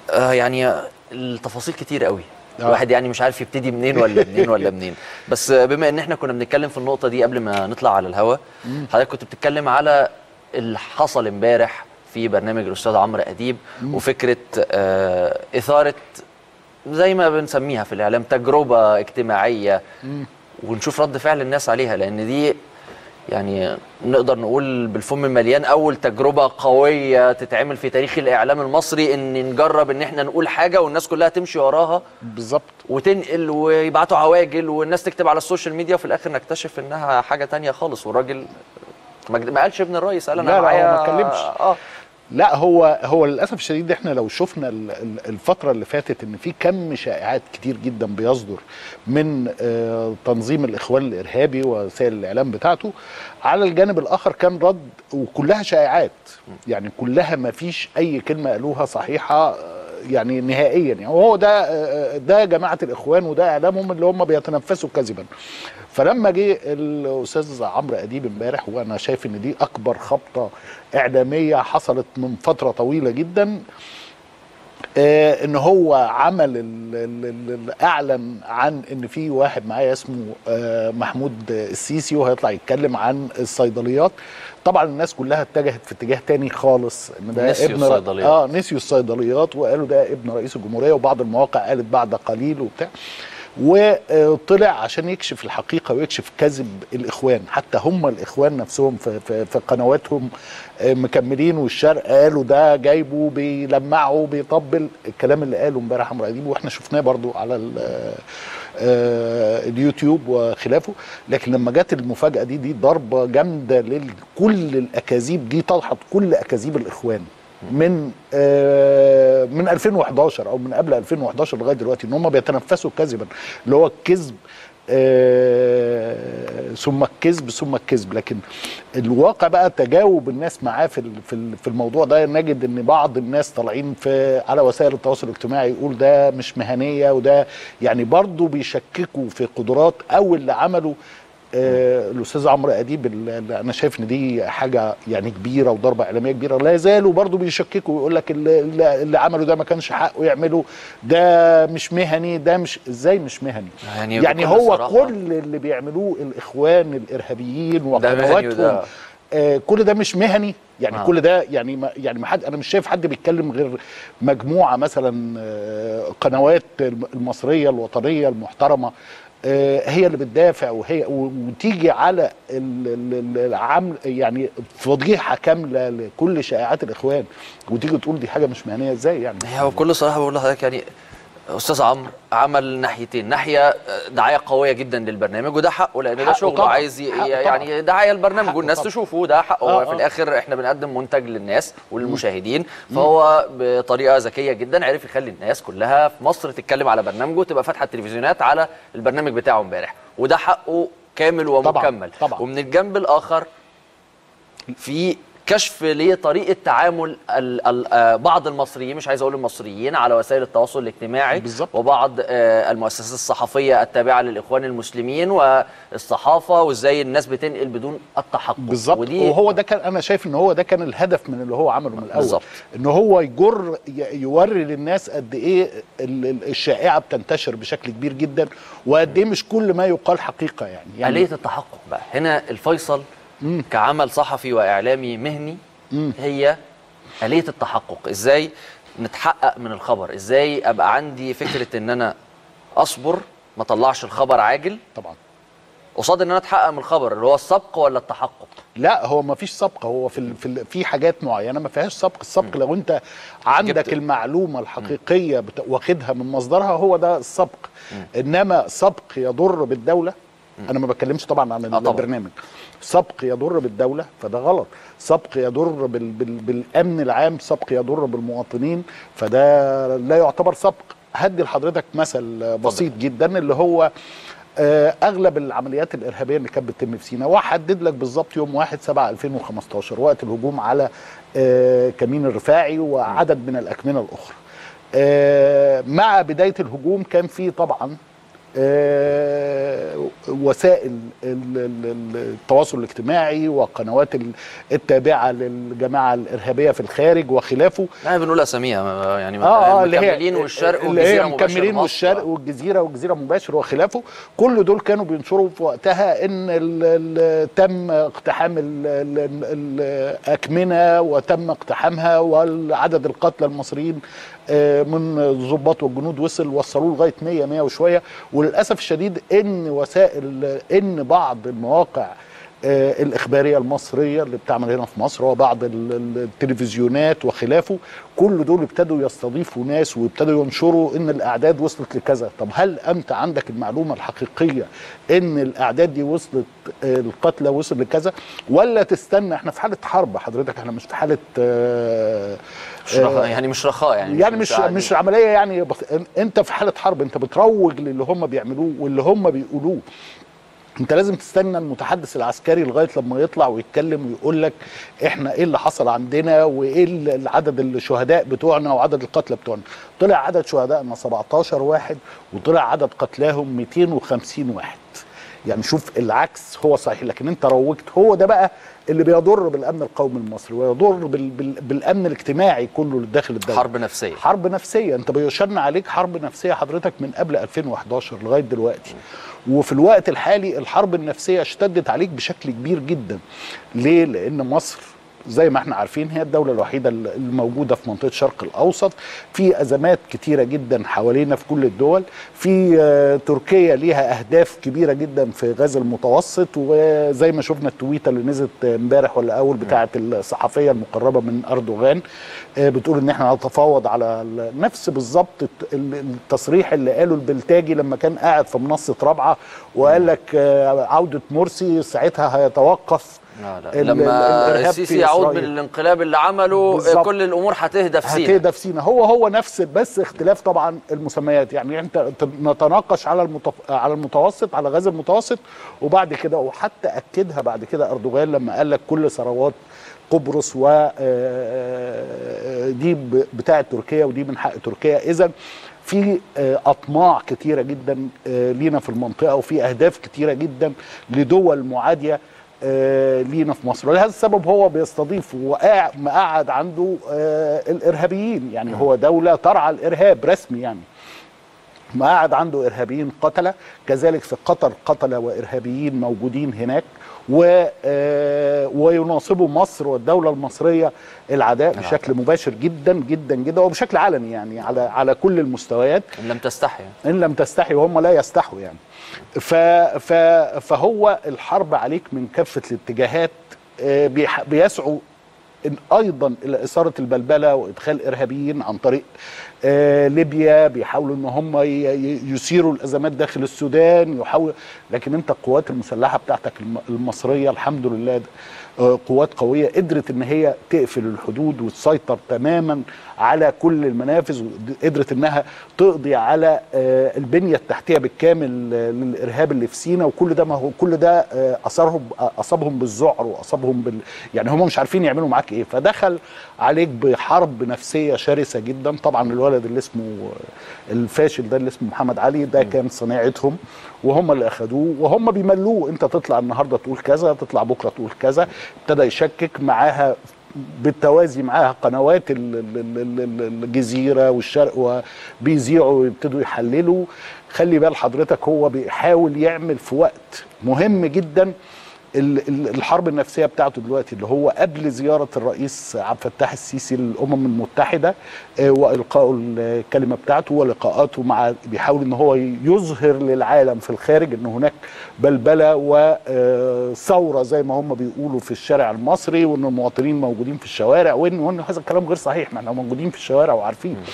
آه يعني التفاصيل كتير قوي آه. الواحد يعني مش عارف يبتدي منين ولا منين ولا منين بس آه، بما ان احنا كنا بنتكلم في النقطه دي قبل ما نطلع على الهوا حضرتك كنت بتتكلم على اللي حصل امبارح في برنامج الاستاذ عمرو اديب وفكره آه اثاره زي ما بنسميها في الاعلام تجربه اجتماعيه ونشوف رد فعل الناس عليها لان دي يعني نقدر نقول بالفم مليان اول تجربه قويه تتعمل في تاريخ الاعلام المصري ان نجرب ان احنا نقول حاجه والناس كلها تمشي وراها بالظبط وتنقل ويبعتوا عواجل والناس تكتب على السوشيال ميديا وفي الاخر نكتشف انها حاجه تانية خالص والراجل ما ما قالش ابن الرئيس قال انا لا، لا، هو معايا ما اتكلمش. اه لا هو هو للاسف الشديد احنا لو شفنا ال- ال- الفتره اللي فاتت ان في كم شائعات كتير جدا بيصدر من آه، تنظيم الاخوان الارهابي وسائل الاعلام بتاعته على الجانب الاخر كان رد وكلها شائعات يعني كلها ما فيش اي كلمه قالوها صحيحه آه، يعني نهائيا يعني وهو ده آه، ده جماعه الاخوان وده اعلامهم اللي هم بيتنفسوا كذبا فلما جه الاستاذ عمرو اديب امبارح وانا شايف ان دي اكبر خبطه اعلاميه حصلت من فتره طويله جدا آه ان هو عمل ال ال ال اعلن عن ان في واحد معايا اسمه آه محمود السيسي وهيطلع يتكلم عن الصيدليات طبعا الناس كلها اتجهت في اتجاه تاني خالص ان ده نسيوا ابن الصيدليات. اه نسيوا الصيدليات وقالوا ده ابن رئيس الجمهوريه وبعض المواقع قالت بعد قليل وبتاع وطلع عشان يكشف الحقيقه ويكشف كذب الاخوان حتى هم الاخوان نفسهم في, في, في قنواتهم آه، مكملين والشرق قالوا ده جايبه بيلمعه بيطبل الكلام اللي قاله امبارح عمرو اديب واحنا شفناه برضو على ال- آه، اليوتيوب وخلافه لكن لما جت المفاجاه دي دي ضربه جامده لكل الاكاذيب دي طرحت كل اكاذيب الاخوان من آه، من 2011 او من قبل 2011 لغايه دلوقتي ان هم بيتنفسوا كذبا اللي هو الكذب آه، ثم الكذب ثم الكذب لكن الواقع بقى تجاوب الناس معاه في ال- في ال- في الموضوع ده نجد ان بعض الناس طالعين في على وسائل التواصل الاجتماعي يقول ده مش مهنيه وده يعني برضه بيشككوا في قدرات او اللي عمله آه، الاستاذ عمرو اديب اللي انا شايف ان دي حاجه يعني كبيره وضربه اعلاميه كبيره لا يزالوا برضه بيشككوا ويقول لك اللي, اللي اللي عمله ده ما كانش حقه يعمله ده مش مهني ده مش ازاي مش مهني يعني يعني بكل هو صراحة. كل اللي بيعملوه الاخوان الارهابيين ده مهني وقنواتهم وده- آه كل ده مش مهني يعني آه. آه. كل ده يعني ما يعني ما حد انا مش شايف حد بيتكلم غير مجموعه مثلا آه قنوات المصريه الوطنيه المحترمه آه هي اللي بتدافع وهي و- وتيجي على ال- ال- ال- العمل يعني فضيحه كامله لكل شائعات الاخوان وتيجي تقول دي حاجه مش مهنيه ازاي يعني هي بكل صراحه بقول لحضرتك يعني استاذ عمرو عمل ناحيتين ناحيه دعايه قويه جدا للبرنامج وده حقه لان ده حقه شغله طبعاً، عايز ي- حقه يعني دعايه البرنامج حقه والناس طبعاً. تشوفه ده حقه هو آه، في آه. الاخر احنا بنقدم منتج للناس وللمشاهدين فهو بطريقه ذكيه جدا عرف يخلي الناس كلها في مصر تتكلم على برنامجه تبقى فاتحه التلفزيونات على البرنامج بتاعه امبارح وده حقه كامل ومكمل طبعاً. ومن الجنب الاخر في كشف لطريقه تعامل ال ال آه، بعض المصريين مش عايز اقول المصريين على وسائل التواصل الاجتماعي بالظبط. وبعض آه، المؤسسات الصحفيه التابعه للاخوان المسلمين والصحافه وازاي الناس بتنقل بدون التحقق بالظبط ودي وهو ده كان انا شايف ان هو ده كان الهدف من اللي هو عمله من الاول بالظبط. ان هو يجر ي- يوري للناس قد ايه ال- ال- الشائعه بتنتشر بشكل كبير جدا وقد ايه مش كل ما يقال حقيقه يعني يعني آلية التحقق بقى هنا الفيصل كعمل صحفي وإعلامي مهني هي آلية التحقق إزاي نتحقق من الخبر إزاي أبقى عندي فكرة إن أنا أصبر ما طلعش الخبر عاجل طبعا قصاد إن أنا أتحقق من الخبر اللي هو السبق ولا التحقق لا هو ما فيش سبق هو في ال في, ال في حاجات معينه ما فيهاش سبق السبق لو انت عندك جبت- المعلومه الحقيقيه بت- واخدها من مصدرها هو ده السبق انما سبق يضر بالدوله انا ما بتكلمش طبعا عن طبعاً. البرنامج سبق يضر بالدوله فده غلط سبق يضر بال بال بالامن العام سبق يضر بالمواطنين فده لا يعتبر سبق هدي لحضرتك مثل بسيط جدا اللي هو آه، اغلب العمليات الارهابيه اللي كانت بتتم في سيناء واحدد لك بالظبط يوم 1 7 2015 وقت الهجوم على آه، كمين الرفاعي وعدد من الاكمنه الاخرى آه، مع بدايه الهجوم كان في طبعا آه، وسائل ال- ال- ال- التواصل الاجتماعي وقنوات ال- التابعه للجماعه الارهابيه في الخارج وخلافه يعني بنقول اساميها يعني اه اه اللي هي مكملين والشرق اللي هي والجزيره مباشر مكملين مصر. والشرق والجزيره والجزيره مباشر وخلافه كل دول كانوا بينشروا في وقتها ان ال ال تم اقتحام ال- ال- ال- الاكمنه وتم اقتحامها والعدد القتلى المصريين آه، من الضباط والجنود وصل وصلوه لغايه 100 100 وشويه وللاسف الشديد ان وسائل ان بعض المواقع آه، الإخبارية المصرية اللي بتعمل هنا في مصر وبعض ال- ال- التلفزيونات وخلافه كل دول ابتدوا يستضيفوا ناس وابتدوا ينشروا ان الأعداد وصلت لكذا طب هل أنت عندك المعلومة الحقيقية ان الأعداد دي وصلت آه، القتلى وصل لكذا ولا تستنى احنا في حالة حرب حضرتك احنا مش في حالة آه، مش رخاء يعني مش رخاء يعني يعني مش مساعدين. مش عمليه يعني بس انت في حاله حرب انت بتروج للي هم بيعملوه واللي هم بيقولوه انت لازم تستنى المتحدث العسكري لغايه لما يطلع ويتكلم ويقول لك احنا ايه اللي حصل عندنا وايه ال- عدد الشهداء بتوعنا وعدد القتلى بتوعنا طلع عدد شهدائنا 17 واحد وطلع عدد قتلاهم 250 واحد يعني شوف العكس هو صحيح لكن انت روجت هو ده بقى اللي بيضر بالامن القومي المصري ويضر بال بال بالامن الاجتماعي كله اللي داخل الدوله حرب نفسيه حرب نفسيه انت بيشن عليك حرب نفسيه حضرتك من قبل 2011 لغايه دلوقتي وفي الوقت الحالي الحرب النفسيه اشتدت عليك بشكل كبير جدا ليه لان مصر زي ما احنا عارفين هي الدولة الوحيدة الموجودة في منطقة الشرق الأوسط في أزمات كتيرة جدا حوالينا في كل الدول في آه، تركيا ليها أهداف كبيرة جدا في غزة المتوسط وزي ما شفنا التويتة اللي نزلت امبارح ولا أول بتاعة الصحفية المقربة من أردوغان آه، بتقول إن احنا هنتفاوض على ال- نفس بالظبط الت- ال- التصريح اللي قاله البلتاجي لما كان قاعد في منصة رابعة وقال لك آه، عودة مرسي ساعتها هيتوقف لا لا. ال- ال- لما الإرهاب السيسي في يعود إسرائيل. بالانقلاب اللي عمله بالظبط. كل الامور هتهدى في سينا هتهدى في سينا هو هو نفس بس اختلاف طبعا المسميات يعني انت ت- نتناقش على المتف... على المتوسط على غاز المتوسط وبعد كده وحتى اكدها بعد كده اردوغان لما قال لك كل ثروات قبرص و آه، آه، دي ب- بتاعه تركيا ودي من حق تركيا اذا في آه، اطماع كتيره جدا آه، لينا في المنطقه وفي اهداف كتيره جدا لدول معاديه آه، لينا في مصر ولهذا السبب هو بيستضيف وقاعد مقعد عنده آه، الارهابيين يعني هو دوله ترعى الارهاب رسمي يعني مقعد عنده ارهابيين قتله كذلك في قطر قتله وارهابيين موجودين هناك و آه، ويناصبوا مصر والدوله المصريه العداء بشكل مباشر جدا جدا جدا وبشكل علني يعني على على كل المستويات ان لم تستحي ان لم تستحي وهم لا يستحوا يعني ف ف فهو الحرب عليك من كافه الاتجاهات آه، بيح- بيسعوا إن ايضا الى اثاره البلبله وادخال ارهابيين عن طريق آه، ليبيا بيحاولوا ان هم ي- ي- يثيروا الازمات داخل السودان يحاول لكن انت القوات المسلحه بتاعتك الم- المصريه الحمد لله آه، قوات قويه قدرت ان هي تقفل الحدود وتسيطر تماما على كل المنافذ وقدرت انها تقضي على آه، البنيه التحتيه بالكامل آه، للارهاب اللي في سينا وكل ده ما هو كل ده آه، اثرهم اصابهم بالذعر واصابهم بال يعني هم مش عارفين يعملوا معاك ايه فدخل عليك بحرب نفسيه شرسه جدا طبعا الولد اللي اسمه آه، الفاشل ده اللي اسمه محمد علي ده كان صناعتهم وهم اللي اخدوه وهم بيملوه انت تطلع النهارده تقول كذا تطلع بكره تقول كذا ابتدى يشكك معاها بالتوازي معاها قنوات ال- ال- ال- ال- الجزيره والشرق وبيذيعوا ويبتدوا يحللوا خلي بال حضرتك هو بيحاول يعمل في وقت مهم جدا ال- ال- الحرب النفسيه بتاعته دلوقتي اللي هو قبل زياره الرئيس عبد الفتاح السيسي للامم المتحده آه، والقائه الكلمه بتاعته ولقاءاته مع بيحاول ان هو يظهر للعالم في الخارج ان هناك بلبله وثوره زي ما هم بيقولوا في الشارع المصري وان المواطنين موجودين في الشوارع وان وان هذا الكلام غير صحيح ما احنا موجودين في الشوارع وعارفين